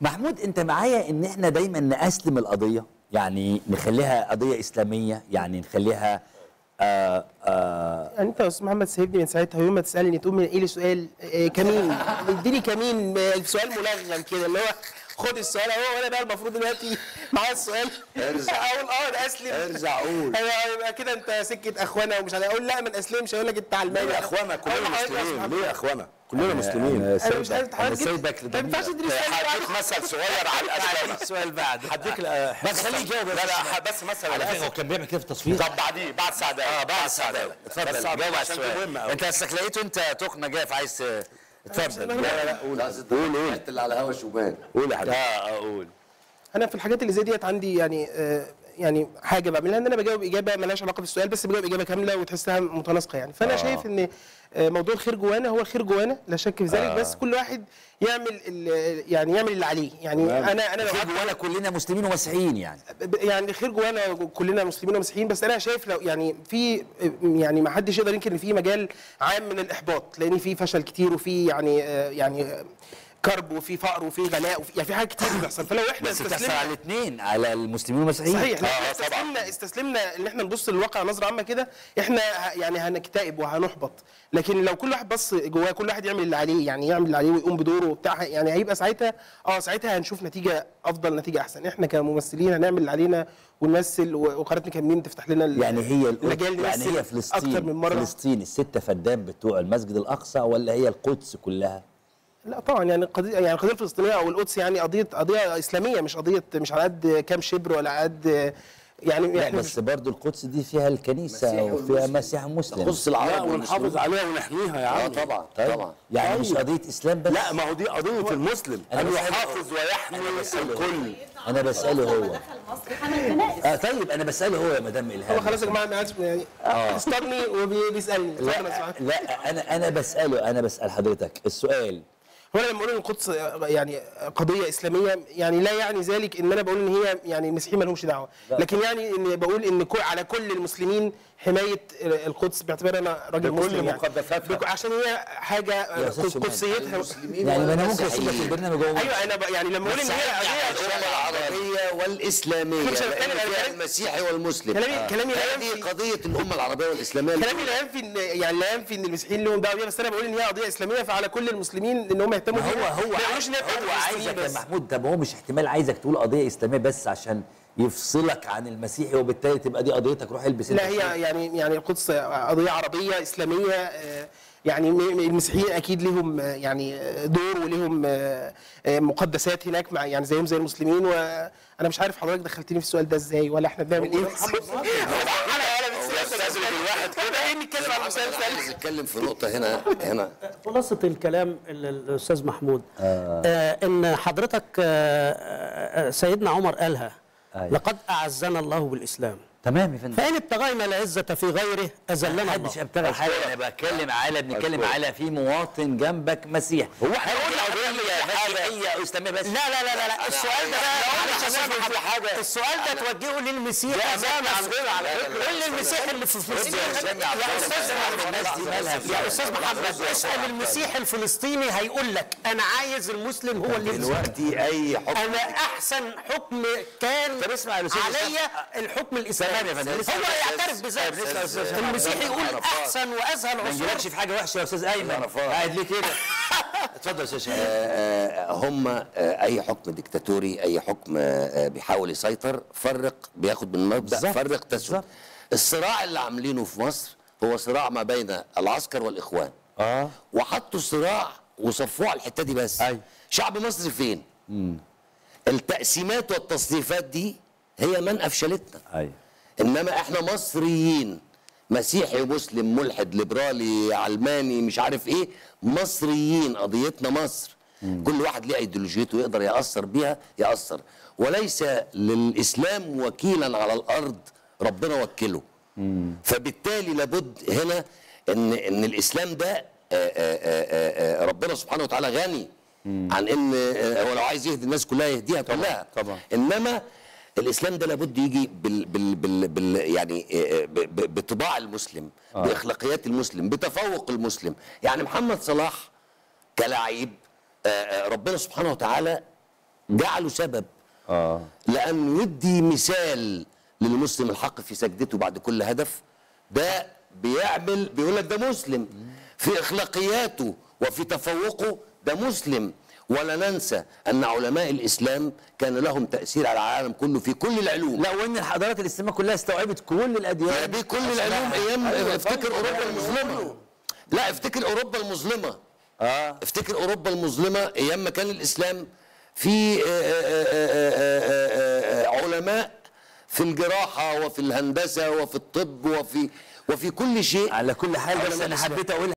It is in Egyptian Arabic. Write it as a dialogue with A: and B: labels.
A: محمود انت معايا ان احنا دايما نأسلم القضيه يعني نخليها قضيه اسلاميه يعني نخليها آه آه
B: يعني انت يا استاذ محمد سايبني من ساعتها ويوم ما تسالني تقوم ايه لي سؤال آه، كمين اديني كمين آه، سؤال ملغم كده اللي هو خد السؤال اهو وانا بقى المفروض دلوقتي معايا السؤال
C: ارزع.
B: اقول اه انا اسلم
C: ارزع قول.
B: ايوه يبقى كده انت سكه اخوانا ومش عارف اقول لا ما نسلمش اقول لك انت علماني
C: يا اخوانا كلنا
B: أقول لحضرتك يا أستاذ
C: مسلمين
B: محمد.
C: ليه يا اخوانا كلنا مسلمين
A: انا
B: انا مش عارف
A: سايبك انا
B: حضرتك
A: سايبك
B: ما ينفعش
A: لضميرك.
B: تدرس
C: هديك مثل صغير على الاسئله
A: السؤال بعد
C: هديك
A: بس خليه يجاوب
C: لا لا بس مثل
A: على
C: على
A: فكره هو كان بيعمل كده في التصوير
C: طب بعديه بعد سعداء اه بعد سعداء
A: اتفضل
C: بس
A: جاوب على
C: عشان دي
A: السؤال
C: مهمة أوي.
A: انت اصلك لقيته انت تخنه جاي فعايز ت- اتفضل
B: لا،
C: لا لا قول قول قول
D: اللي على هوا شوبان
C: قول يا حبيبي
A: اه اقول
B: انا في الحاجات اللي زي ديت عندي يعني آه يعني حاجه بعملها ان انا بجاوب اجابه مالهاش علاقه بالسؤال بس بجاوب اجابه كامله وتحسها متناسقه يعني فانا آه. شايف ان آه، موضوع الخير جوانا هو الخير جوانا لا شك في ذلك آه. بس كل واحد يعمل ال- يعني يعمل اللي عليه يعني انا انا لو
A: في
B: قعدت-
A: جوانا كلنا مسلمين ومسيحيين يعني
B: ب- يعني خير جوانا كلنا مسلمين ومسيحيين بس انا شايف لو يعني في يعني ما حدش يقدر ينكر ان في مجال عام من الاحباط لان في فشل كتير وفي يعني آه، يعني آه، كرب وفي فقر وفي غلاء وفي يعني في حاجات كتير بتحصل فلو احنا
A: بس بتحصل
B: استسلمنا
A: على الاثنين على المسلمين والمسيحيين
B: صحيح لو احنا
C: آه، طبعاً.
B: استسلمنا استسلمنا ان احنا نبص للواقع نظره عامه كده احنا ه- يعني هنكتئب وهنحبط لكن لو كل واحد بص جواه كل واحد يعمل اللي عليه يعني يعمل اللي عليه ويقوم بدوره وبتاع يعني هيبقى ساعتها اه ساعتها هنشوف نتيجه افضل نتيجه احسن احنا كممثلين هنعمل اللي علينا ونمثل و- وقناه كمين تفتح لنا ال-
A: يعني هي القدس
B: المجال
A: يعني
B: نمثل
A: هي فلسطين
B: اكتر من مره
A: فلسطين الستة فدان بتوع المسجد الأقصى ولا هي القدس كلها؟
B: لا طبعا يعني القضيه يعني القضيه الفلسطينيه او القدس يعني قضيه قضيه اسلاميه مش قضيه مش على قد كام شبر ولا على قد يعني
A: لا
B: احنا
A: بس برضو القدس دي فيها الكنيسة
D: مسيحي
A: وفيها
D: والمسلم.
A: مسيح مسلم
D: تخص
C: لا
D: العرب
C: ونحافظ
D: والمسلمين
C: عليها ونحميها يا
D: اه
C: عم
D: طبعا
A: طيب
D: طبعا
A: يعني مش قضية إسلام بس
C: لا ما هو دي قضيه المسلم
A: أنا
C: ان
A: بسأله-
C: يحافظ ويحمي الكل
A: أنا بسأله هو
E: دخل مصر حمل كنائس
A: آه طيب أنا بسأله هو يا مدام إلهام
B: هو خلاص يا جماعه ما عادش يعني استني وبيسالني اتفضل يا
A: لا,
B: سعاد.
A: لا أنا أنا بسأله أنا بسأل حضرتك السؤال
B: هو انا لما بقول ان القدس يعني قضيه اسلاميه يعني لا يعني ذلك ان انا بقول ان هي يعني المسيحيين ما لهمش دعوه لكن يعني ان بقول ان كل على كل المسلمين حمايه القدس باعتبار انا راجل
C: بكل
B: مسلم يعني
C: مقدساتها.
B: بك- عشان هي حاجه
A: يا أستاذ شمال.
B: قدسيتها
D: المسلمين
A: يعني ما أنا ممكن أسيب لك
D: والمسيحيين.
A: البرنامج جوه
B: ايوه انا ب- يعني لما بقول ان هي قضيه
D: الأمة العربية والإسلامية
B: مش هتكلم
D: لأن
B: على
D: فيها
B: كلام-
D: المسيحي والمسلم
B: كلامي- كلامي لا
D: هذه
B: ينفي-
D: قضية الأمة العربية والإسلامية
B: كلامي لا ينفي ان يعني لا ينفي ان المسيحيين لهم دعوه بيها بس انا بقول ان هي قضيه اسلاميه فعلى كل المسلمين ان هم يهتموا
A: ما هو
B: بيها.
A: هو
B: ما يقولوش ان هي بتاعت
A: هو
B: المسلمين
A: عايزك يا
B: بس.
A: محمود طب هو مش احتمال عايزك تقول قضيه اسلاميه بس عشان يفصلك عن المسيحي وبالتالي تبقى دي قضيتك روح البس
B: لا
A: أنت
B: هي يعني يعني القدس قضيه عربيه اسلاميه آه، يعني م- م- المسيحيين اكيد لهم آه، يعني آه، دور ولهم آه، آه، مقدسات هناك مع يعني زيهم زي المسلمين وانا مش عارف حضرتك دخلتني في السؤال ده ازاي ولا احنا بنعمل ايه بس- ايه نتكلم على المسائل
D: أنا عايز أتكلم في نقطة هنا هنا
F: خلاصة الكلام ال- الأستاذ محمود آه إن حضرتك آه آه، سيدنا عمر قالها
A: أيوة.
F: لقد أعزنا الله بالإسلام
A: تمام يا فندم
F: فإن ابتغينا العزة في غيره أذلنا
A: محدش
F: الله
A: ابتغى حاجه انا بتكلم على بنتكلم على في مواطن جنبك مسيح هو احنا قلنا مسيحيه او اسلاميه بس
F: لا لا لا لا, لا. السؤال ده بقى معلش يا أستاذ محمد
C: حاجة.
F: السؤال ده توجهه للمسيح زي ما
C: عندنا على فكرة.
F: قول للمسيح اللي في فلسطين يا أستاذ
A: الناس دي مالها
F: محمد يا أستاذ محمد اسأل المسيح الفلسطيني هيقول لك أنا عايز المسلم هو اللي يمسك.
D: دلوقتي أي حكم
F: انا احسن حكم كان
A: طب اسمع يا أستاذ
F: عليا الحكم الاسلامي
A: تمام يا فندم.
F: هو يعترف بذلك المسيحي يقول احسن وازهى
A: ما
F: العصور
A: نجيلكش في حاجه وحشه يا استاذ ايمن
D: عرفات.
A: قاعد ليه كده اتفضل يا استاذ شهاب.
D: آه، هم آه، اي حكم ديكتاتوري اي حكم آه، بيحاول يسيطر فرق بياخد من مبدا
A: بالظبط،
D: فرق تسد
A: بالظبط.
D: الصراع اللي عاملينه في مصر هو صراع ما بين العسكر والاخوان
A: اه
D: وحطوا الصراع وصفوه على الحته دي بس
A: أيوة.
D: شعب مصر فين التقسيمات والتصنيفات دي هي من افشلتنا
A: ايوه
D: انما احنا مصريين مسيحي مسلم ملحد ليبرالي علماني مش عارف ايه مصريين قضيتنا مصر كل واحد ليه ايديولوجيته يقدر ياثر بيها ياثر وليس للاسلام وكيلا على الارض ربنا وكله فبالتالي لابد هنا ان ان الاسلام ده آه، آه، آه، آه، ربنا سبحانه وتعالى غني عن ان آه، هو لو عايز يهدي الناس كلها يهديها كلها
A: طبعا.
D: انما الاسلام ده لابد يجي بال بال بال بال يعني آه، ب- ب- بطباع المسلم آه. باخلاقيات المسلم بتفوق المسلم يعني محمد صلاح كلاعب آه، آه، ربنا سبحانه وتعالى جعله سبب
A: اه
D: لأنه يدي مثال للمسلم الحق في سجدته بعد كل هدف ده بيعمل بيقول لك ده مسلم في اخلاقياته وفي تفوقه ده مسلم ولا ننسى ان علماء الاسلام كان لهم تاثير على العالم كله في كل العلوم
A: لا وان الحضارات الاسلاميه كلها استوعبت كل الاديان
D: يا بيه كل العلوم ايام افتكر اوروبا المظلمه لا افتكر اوروبا المظلمه
A: اه
D: افتكر اوروبا المظلمه ايام ما كان الاسلام في آه، آه، آه، آه، آه، آه، علماء في الجراحه وفي الهندسه وفي الطب وفي وفي كل شيء
A: على كل حال بس
D: علماء
A: انا
D: الإسلام.
A: حبيت اقول